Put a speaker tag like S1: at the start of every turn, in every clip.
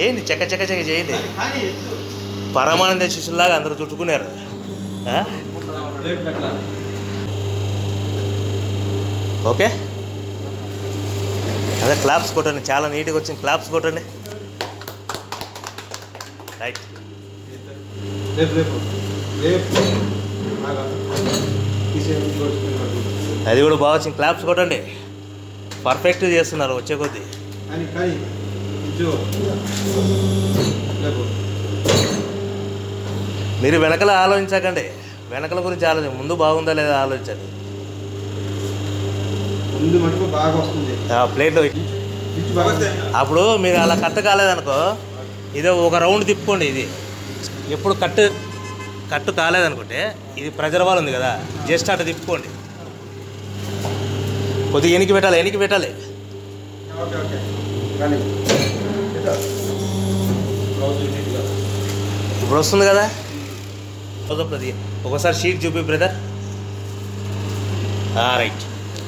S1: ఏంటి చెక్క చెక్క చెక్క చేయండి పరమానంద శిష్యులాగా అందరూ చుట్టుకున్నారు ఆ? ఓకే అదే క్లాప్స్ కొట్టండి చాలా నీట్గా వచ్చింది క్లాప్స్ కొట్టండి రైట్
S2: రేపు రేపు రేపు బాగా తీసేయండి, కొట్టుకుని
S1: అది కూడా బాగా వచ్చింది క్లాప్స్ కొట్టండి పర్ఫెక్ట్ చేస్తున్నారు వచ్చే కొద్దీ
S2: కానీ కానీ ఇచ్చు రేపు
S1: మీరు వెనకల ఆలోచించకండి వెనకల గురించి ఆలోచించండి ముందు బాగుందా లేదా ఆలోచించండి
S2: ముందు మటుకు బాగా వస్తుంది
S1: ఆ ప్లేట్లో
S2: ఇచ్చు బాగా
S1: అప్పుడు మీరు అలా కట్ కాలేదనుకో ఇదే ఒక రౌండ్ తిప్పుకోండి ఇది ఎప్పుడు కట్ కట్టు కాలేదనుకుంటే ఇది ప్రెజర్ వాల్ ఉంది కదా జస్ట్ అటు తిప్పుకోండి కొద్దిగా ఎనికి పెట్టాలి ఎనికి పెట్టాలి
S2: ఓకే ఓకే కానీ బ్లౌజ్ నీట్గా
S1: ఇప్పుడు వస్తుంది కదా క్లోజప్ అది ఒకసారి షీట్ చూపి brother right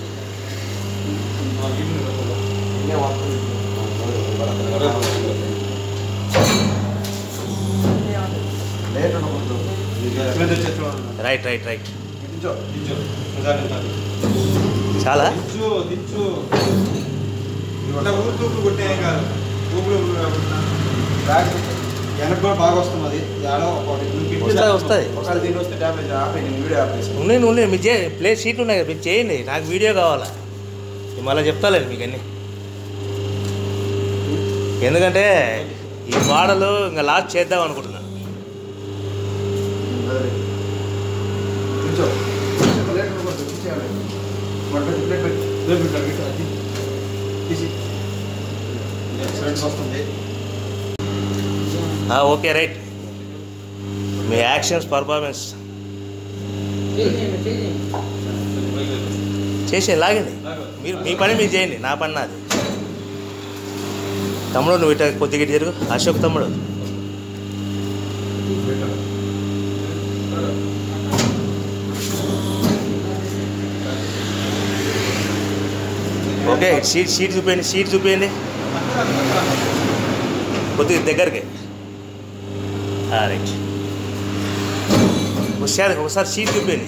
S1: right right right చాలా
S2: దించు దించు ఇట్లా ఊపు కొట్టే కాదు ఊపులు బ్యాగ్ వెనక్కి కూడా బాగా వస్తుంది అది యాడో ఒకటి
S1: వస్తుంది, వస్తుంది.
S2: ఒకసారి దీన్ని వస్తే డ్యామేజ్ ఆపే నేను వీడియో ఆపేసి
S1: ఉన్నాయి ఉన్నాయి మీరు చే ప్లే షీట్ ఉన్నాయి కదా మీరు చేయండి నాకు వీడియో కావాలా నేను మళ్ళీ చెప్తాలేండి మీకు అన్నీ ఎందుకంటే ఈ మోడల్ ఇంకా లాస్ట్ చేద్దాం అనుకుంటున్నాను
S2: దించు ప్లేట్ కొట్టు దించేయాలి వాడు పెట్టి ప్లేట్ పెట్టి ప్లేట్ పెట్టాలి పెట్టు అది తీసి ఫ్రెండ్స్ వస్తుంది
S1: ఆ, ఓకే రైట్ మీ యాక్షన్స్ పర్ఫార్మెన్స్ చేసే లాగండి మీరు మీ పని మీరు చేయండి నా పని నాది తమ్ముడు నువ్వు ఇట్లా కొద్దిగా ఇటు తిరుగు అశోక్ తమ్ముడు ఓకే సీట్ సీట్ చూపించండి సీట్ చూపించండి కొద్దిగా దగ్గరికి ఆ, రైట్ ఒకసారి ఒకసారి సీట్ చూపించండి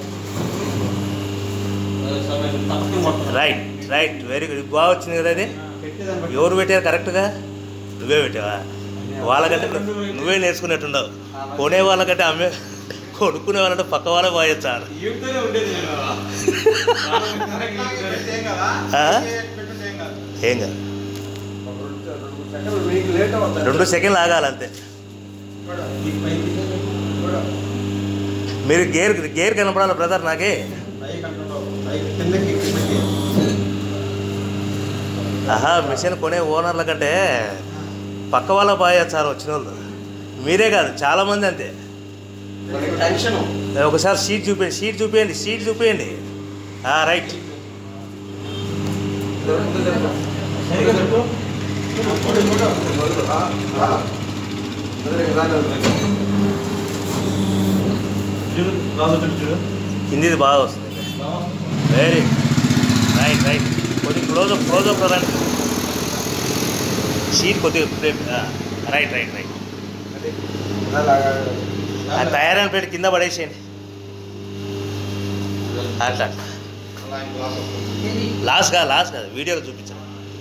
S1: రైట్ రైట్ వెరీ గుడ్ బాగా వచ్చింది కదా అది
S2: పెట్టేదాన్ని బట్టి
S1: ఎవరు పెట్టారు కరెక్ట్గా నువ్వే పెట్టావా వాళ్ళకంటే నువ్వే నేర్చుకున్నట్టుండవు కొనే వాళ్ళకంటే అమ్మే కొనుక్కునే వాళ్ళంటే పక్క వాళ్ళే పోయొచ్చారు
S2: ఈవిడతోనే ఉండేది నేను ఏం కదా
S1: ఆ?
S2: పెట్టుంటే ఏం కాదు
S1: ఏం కాదు
S2: సెకండ్ మీకు లేట్ అవుతుంది
S1: రెండు సెకండ్లు ఆగాలి అంతే మీరు గేర్ గేర్ కనపడాలి బ్రదర్ నాకే
S2: కిందకి కిందకి
S1: ఆహా మిషన్ కొనే ఓనర్ల కంటే పక్క వాళ్ళ పోయొచ్చారు వచ్చిన వాళ్ళు మీరే కాదు చాలామంది అంతే
S2: టెన్షన్
S1: ఒకసారి సీట్ చూపించండి సీట్ చూపించండి సీట్ చూపించండి ఆ, రైట్ హిందీది బాగా వస్తుంది వెరీ రైట్ రైట్ కొద్దిగా క్లోజప్ క్లోజప్ రండి సీట్ కొద్దిగా ప్లే- ఆ, రైట్ రైట్ రైట్ ఆ తయారైన ప్లేట్ కింద పడేసేయండి అట్లా అట్లా లాస్ట్ కాదు లాస్ట్ కాదు వీడియోలో చూపించాను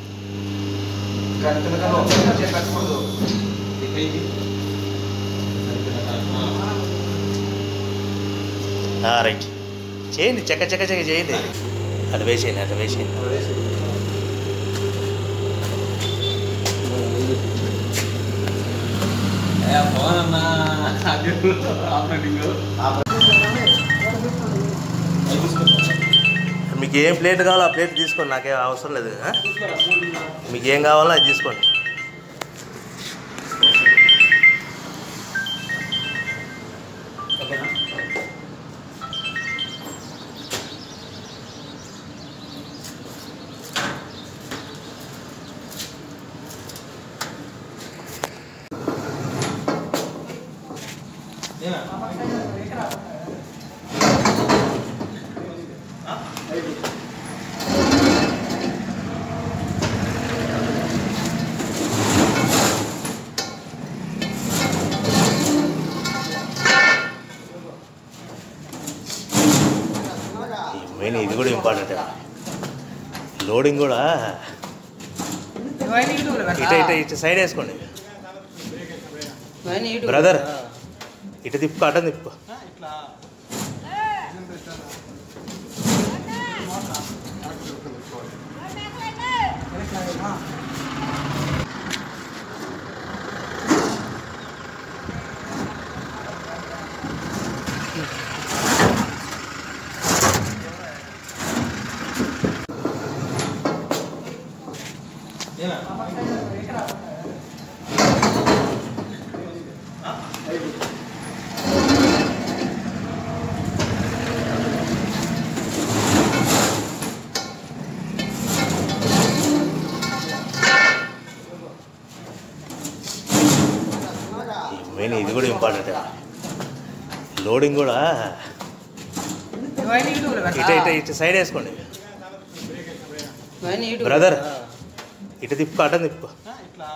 S1: ఆ, రైట్ చేయండి చెక్క చెక్క చెక్క చేయండి అట్లా వేసేయండి అట్లా వేసేయండి మీకు ఏం ప్లేట్ కావాలో ఆ ప్లేట్ తీసుకోండి నాకేం అవసరం లేదు ఆ? మీకు ఏం కావాలో అది తీసుకోండి మెయిన్ ఇది కూడా ఇంపార్టెంట్ లోడింగ్ కూడా
S3: ఇవన్నీ యూట్యూబ్లో
S1: ఇట
S3: పెడతా
S1: ఇట ఇటు సైడ్ వేసుకోండి
S3: ఇవన్నీ యూట్యూబ్
S1: బ్రదర్ ఇటు తిప్పుకో అటం తిప్పుకో
S2: ఇట్లా
S1: మెయిన్ ఇది కూడా ఇంపార్టెంట్ లోడింగ్ కూడా
S3: ఇవన్నీ యూట్యూబ్లో
S1: ఇట
S3: పెడతా
S1: ఇట ఇటు సైడ్ వేసుకోండి
S3: ఇవన్నీ యూట్యూబ్
S1: బ్రదర్ ఇటు తిప్పుకో అటం తిప్పుకో
S2: ఇట్లా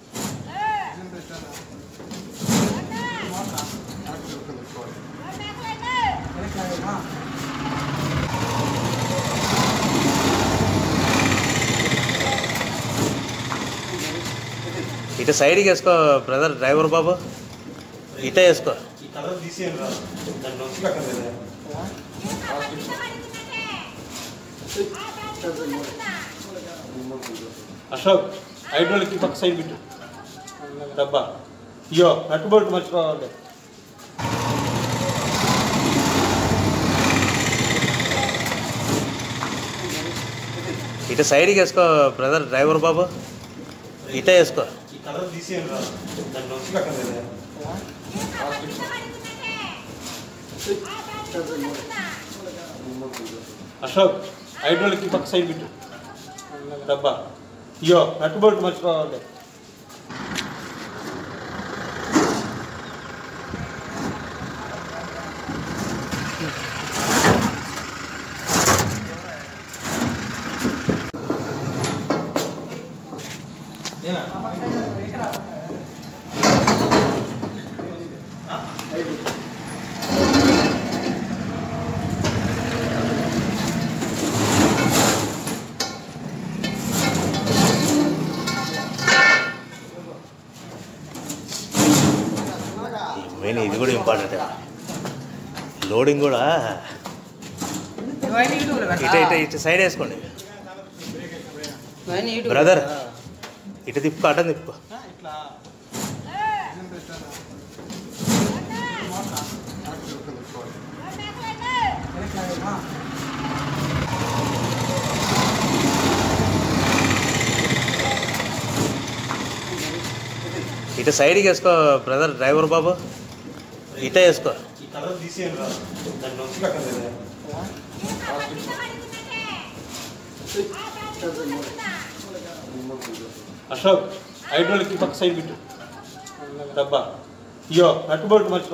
S1: ఇటు సైడ్కి వేసుకో బ్రదర్ డ్రైవర్ బాబు ఇటే వేసుకో
S2: ఈ కలర్ తీసేయండి రా దాన్ని నొక్కి పెట్టలేదు అశోక్ హైడ్రోలిక్ పక్క సైడ్ పెట్టు డబ్బా ఇయో నట్టుబోల్ట్ మర్చిపోవాలి
S1: ఇటు సైడ్కి వేసుకో బ్రదర్ డ్రైవర్ బాబు ఇటే వేసుకో
S2: ఈ కలర్ తీసేయండి రా దాన్ని నొక్కి పెట్టలేదు అశోక్ హైడ్రోలిక్ పక్క సైడ్ పెట్టు డబ్బా ఇయో నట్టుబోల్ట్ మర్చిపోవాలి
S1: మెయిన్ ఇది కూడా ఇంపార్టెంట్ లోడింగ్ కూడా
S3: ఇవన్నీ యూట్యూబ్లో
S1: ఇట
S3: పెడతా
S1: ఇట ఇటు సైడ్ వేసుకోండి
S3: ఇవన్నీ యూట్యూబ్
S1: బ్రదర్ ఇటు తిప్పుకో అటం తిప్పుకో
S2: ఇట్లా
S1: ఇటు సైడ్కి వేసుకో బ్రదర్ డ్రైవర్ బాబు ఇటే వేసుకో
S2: ఈ కలర్ తీసేయండి రా దాన్ని నొక్కి పెట్టలేదు అశోక్ హైడ్రోలిక్ పక్క సైడ్ పెట్టు డబ్బా ఇయో నట్టుబోల్ట్ మర్చిపో